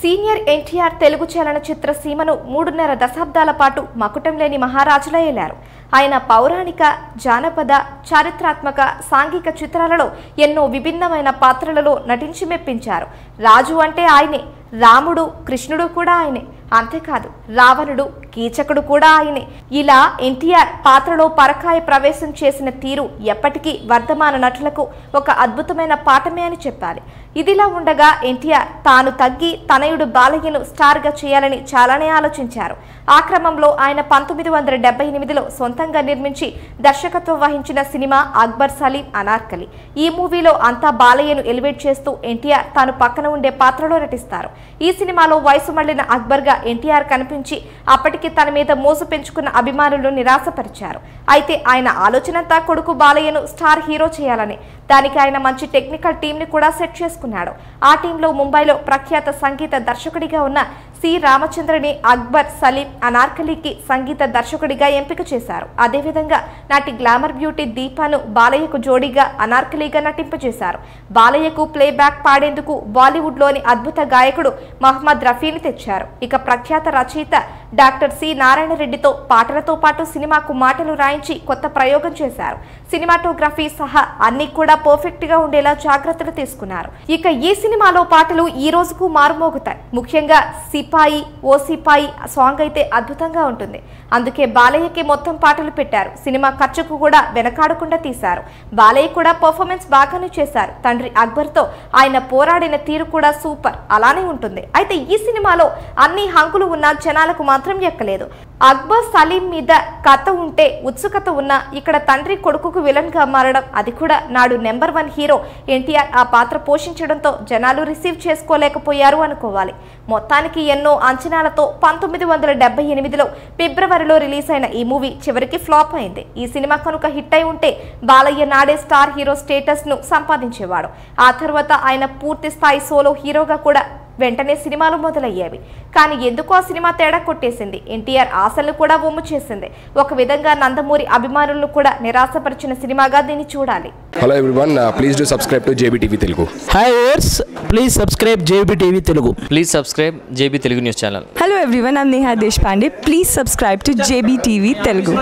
Senior NTR Telugu చలనచిత్ర సీమను మూడున్నర దశాబ్దాల పాటు మకుటం లేని మహారాజులా ఏలారు ఆయన పౌరాణిక జానపద చారిత్రాత్మక సాంఘిక చిత్రాలలో ఎన్నో విభిన్నమైన పాత్రలలో నటించి మెప్పించారు రాజు అంటే ఆయనే రాముడు కృష్ణుడు కూడా ఆయనే అంతేకాదు రావణుడు కీచకుడు కూడా ఆయనే ఇలా ఎన్టీఆర్ పాత్రలో పరకాయ ప్రవేశం చేసిన తీరు ఎప్పటికీ వర్ధమాన నటులకు ఒక అద్భుతమైన పాఠమే అని చెప్పాలి ఇదిలా ఉండగా ఎన్టీఆర్ తాను తగ్గి తనయుడు బాలయ్యను స్టార్గా చేయాలని చాలానే ఆలోచించారు ఆ క్రమంలో ఆయన పంతొమ్మిది వందల డెబ్బై ఎనిమిదిలో సొంతంగా నిర్మించి దర్శకత్వం వహించిన సినిమా అక్బర్ సలీం అనార్కలి ఈ మూవీలో అంతా బాలయ్యను ఎలివేట్ చేస్తూ ఎన్టీఆర్ తాను పక్కన ఉండే పాత్రలో నటిస్తారు ఈ సినిమాలో వయసు మళ్లిన అక్బర్గా ఎన్టీఆర్ కనిపించి అప్పటికి తన మీద మోసు పెంచుకున్న అభిమానులు నిరాశపరిచారు అయితే ఆయన ఆలోచనంతా కొడుకు బాలయ్యను స్టార్ హీరో చేయాలని దానికి ఆయన మంచి టెక్నికల్ టీంని కూడా సెట్ చేసుకున్నాడు ఆ టీంలో ముంబైలో ప్రఖ్యాత సంగీత దర్శకుడిగా ఉన్న సి రామచంద్రని అక్బర్ సలీం అనార్కలికి సంగీత దర్శకుడిగా ఎంపిక చేశారు అదేవిధంగా నాటి గ్లామర్ బ్యూటీ దీపాను బాలయ్యకు జోడీగా అనార్కలిగా నటింపజేశారు బాలయ్యకు ప్లేబ్యాక్ పాడేందుకు బాలీవుడ్లోని అద్భుత గాయకుడు మహమ్మద్ రఫీని తెచ్చారు ఇక ప్రఖ్యాత రచయిత డాక్టర్ సి నారాయణ రెడ్డితో పాటలతో పాటు సినిమాకు మాటలు రాయించి కొత్త ప్రయోగం చేశారు సినిమాటోగ్రఫీ సహా అన్ని కూడా పర్ఫెక్ట్ గా ఉండేలా జాగ్రత్తలు తీసుకున్నారు ఇక ఈ సినిమాలో పాటలు ఈ రోజుకు మారుమోగుతాయి ముఖ్యంగా సిపాయి ఓ సిపాయి సాంగ్ అయితే అద్భుతంగా ఉంటుంది అందుకే బాలయ్యకి మొత్తం పాటలు పెట్టారు సినిమా ఖర్చుకు కూడా వెనకాడకుండా తీశారు బాలయ్య కూడా పర్ఫార్మెన్స్ బాగానే చేశారు తండ్రి అక్బర్తో ఆయన పోరాడిన తీరు కూడా సూపర్ అలానే ఉంటుంది అయితే ఈ సినిమాలో అన్ని హంకులు ఉన్న జనాలకు మాత్రం ఎక్కలేదు అక్బర్ సలీం మీద కథ ఉంటే ఉత్సుకత ఉన్న ఇక్కడ తండ్రి కొడుకుకు విలన్ గా మారడం అది కూడా నాడు నెంబర్ వన్ హీరో ఎన్టీఆర్ ఆ పాత్ర పోషించడంతో జనాలు రిసీవ్ చేసుకోలేకపోయారు అనుకోవాలి మొత్తానికి ఎన్నో అంచనాలతో పంతొమ్మిది వందల డెబ్బై ఎనిమిదిలో ఫిబ్రవరిలో రిలీజ్ అయిన ఈ మూవీ చివరికి ఫ్లాప్ అయింది ఈ సినిమా కనుక హిట్ అయి ఉంటే బాలయ్య నాడే స్టార్ హీరో స్టేటస్ ను సంపాదించేవాడు ఆ తర్వాత ఆయన పూర్తి స్థాయి సోలో హీరోగా కూడా వెంటనే సినిమాలు మొదలయ్యేవి కానీ ఎందుకో ఆ సినిమా తేడా కొట్టేసింది ఎన్టీఆర్ ఆశలు కూడా ఒమ్ము చేసింది ఒక విధంగా నందమూరి అభిమానులను కూడా నిరాశపరిచిన సినిమాగా దీన్ని చూడాలి hello everyone please do subscribe to JB TV Telugu hi ఓర్స్ please subscribe JB TV Telugu please subscribe JB Telugu news channel Hello everyone, I'm Neha Deshpande. Please subscribe to JBTV Telugu.